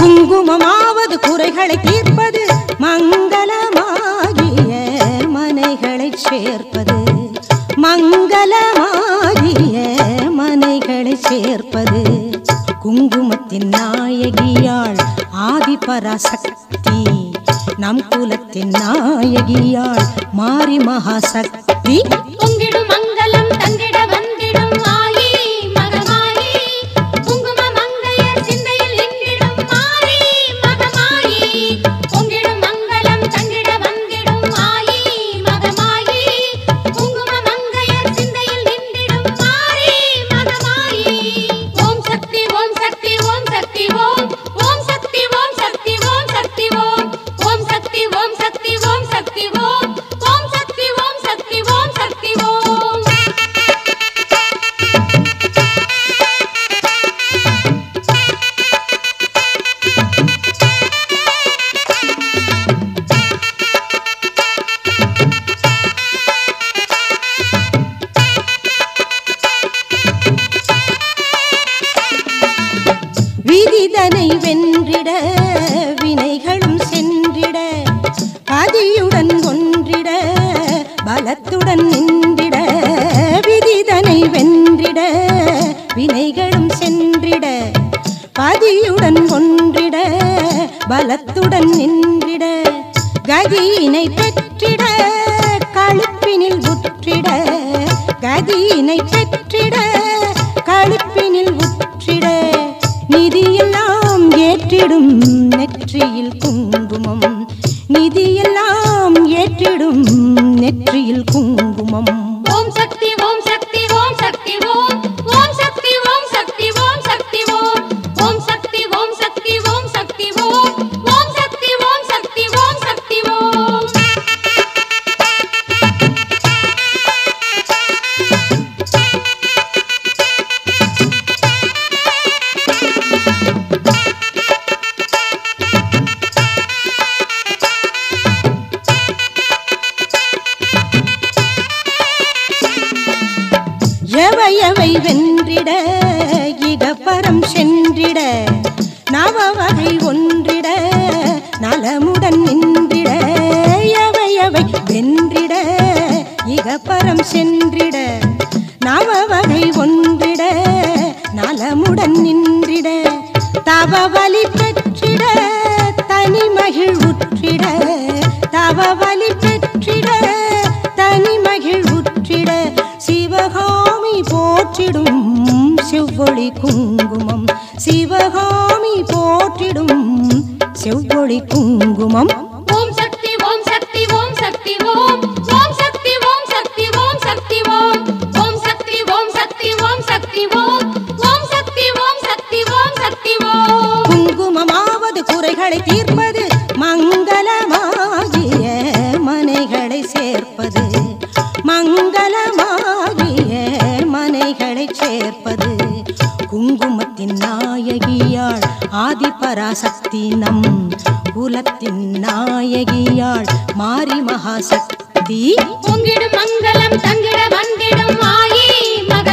குங்குமமாவது குறைகளை தீர்ப்பது மங்களமாகிய மனைகளை சேர்ப்பது மங்களமாகிய மனைகளை சேர்ப்பது குங்குமத்தின் நாயகியாள் ஆதிபராசக்தி நம் குலத்தின் நாயகியாள் மாரி மகாசக்தி பொங்கிடும் மங்களம் தங்கிட வந்திடும் ஆயி மகமாயி குங்கும மங்கையர் சிந்தையில் நின்றிடும் மாறி மகமாயி பொங்கிடும் மங்களம் தங்கிட வந்திடும் ஆயி மகமாயி குங்கும மங்கையர் சிந்தையில் நின்றிடும் மாறி மகமாயி ஓம் சக்தி ஓம் சக்தி ஓம் சக்தி ஓம் ஓம் சக்தி ஓம் சக்தி ஓம் சக்தி ஓம் ஓம் சக்தி ஓம் சக்தி ஓம் சக்தி ஓம் ஓம் சக்தி ஓம் சக்தி ஓம் சக்தி ஓம் விதிதனை வென்றிட வினைகளும் சென்றிட பதியுடன் ஒன்றிட பலத்துடன் நின்றிட விதிதனை வென்றிட வினைகளும் சென்றிட பதியுடன் ஒன்றிட பலத்துடன் நின்றிட கதியினை பெற்றிட களுப்பினில் உற்றிட கதியினை பெற்றிட களுப்பினில் உற்றிட நிதியெல்லாம் ஏற்றிடும் நெற்றியில் குங்குமம் நிதியெல்லாம் ஏற்றிடும் நெற்றியில் குங்குமம் ஓம் சக்தி ஓம் சக்தி ஓம் சக்தி ஓம் ஓம் சக்தி ஓம் சக்தி ஓம் சக்தி ஓம் ஓம் சக்தி ஓம் சக்தி ஓம் சக்தி ஓம் ஓம் சக்தி ஓம் சக்தி ஓம் சக்தி ஓம் எவை எவை வென்றிட இகப்பரம் சென்றிட நவவகை ஒன்றிட நலமுடன் நின்றிட எவை எவை வென்றிட இகப்பரம் சென்றிட நவவகை ஒன்றிட நலமுடன் நின்றிட தவ வலி பெற்றிட தனி மகிழ்வுற்றிட தவ வலி பெற்றிட தனி மகிழ்வுற்றிட சிவகாமி போற்றிடும் செவ்வொளி குங்குமம் சிவகாமி போற்றிடும் செவ்வொளி குங்குமம் ஓம் சக்தி ஓம் சக்தி ஓம் சக்தி ஓம் ஓம் சக்தி ஓம் சக்தி ஓம் சக்தி ஓம் ஓம் சக்தி ஓம் சக்தி ஓம் சக்தி ஓம் ஓம் சக்தி ஓம் சக்தி ஓம் சக்தி ஓம் குங்குமமாவது குறைகளை தீர்ப்பது மங்களமாகிய மனைகளை சேர்ப்பது மங்களமாகிய மனைகளை சேர்ப்பது குங்குமத்தின் நாயகியாள் ஆதிபராசக்தி நம் குலத்தின் நாயகியாள் மாரி மகாசக்தி பொங்கிடும் மங்களம் தங்கிட வந்திடும் ஆயி மக